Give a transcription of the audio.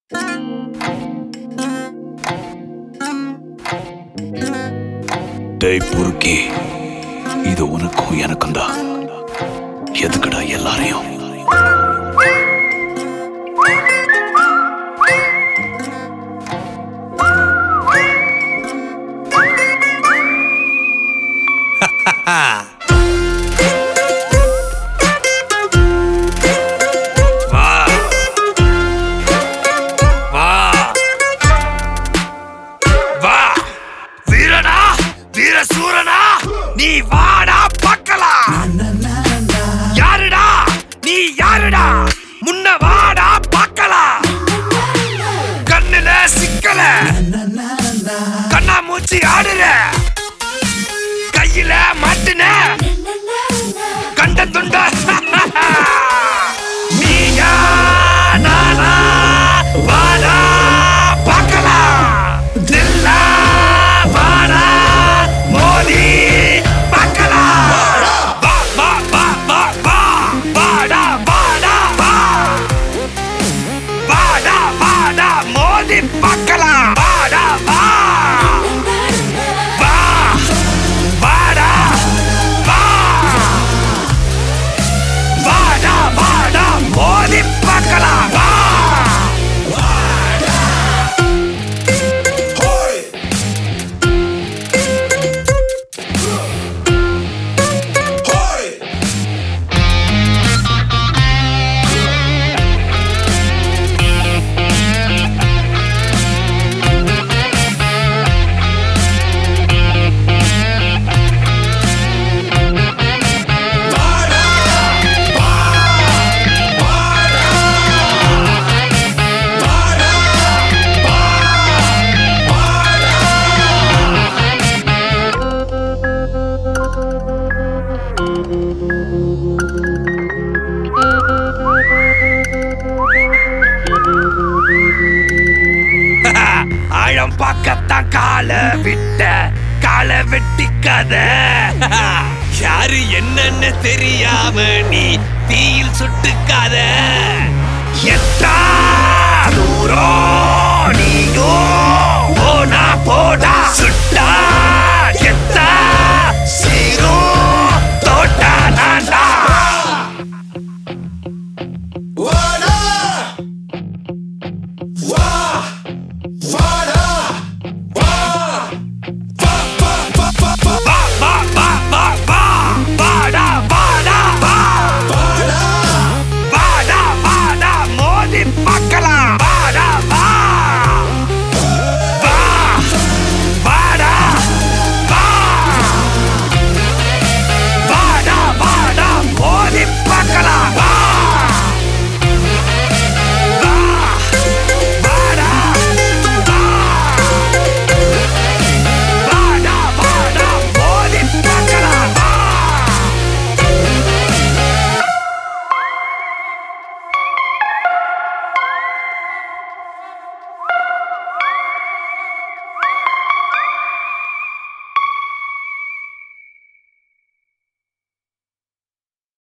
டேய் புருக்கி இது உனக்கும் எனக்கும் தான் எதுக்குடா எல்லாரையும் வா வா வா வீரனா வீர சூரனா நீ வாடா பார்க்கலாம் யாருடா நீ யாருடா முன்ன வாடா பார்க்கலாம் கண்ணுல சிக்கல கண்ணா மூச்சி ஆடுற கையில மாட்டுன கண்ட துண்ட நீயா நானா வாடா பார்க்கலாம் தில்லா வாடா மோதி பார்க்கலாம் வா வா வா வா வா வாடா வாடா வா வாடா வாடா மோதி பார்க்கலாம் வாடா வா வா வாடா வா வாடா வாடா மோதி பார்க்கலாம் வா ஆழம் பார்க்கத்தான் கால விட்ட கால வெட்டிக்காத யாரு என்னன்னு தெரியாம நீ தீயில் சுட்டுக்காத எத்தா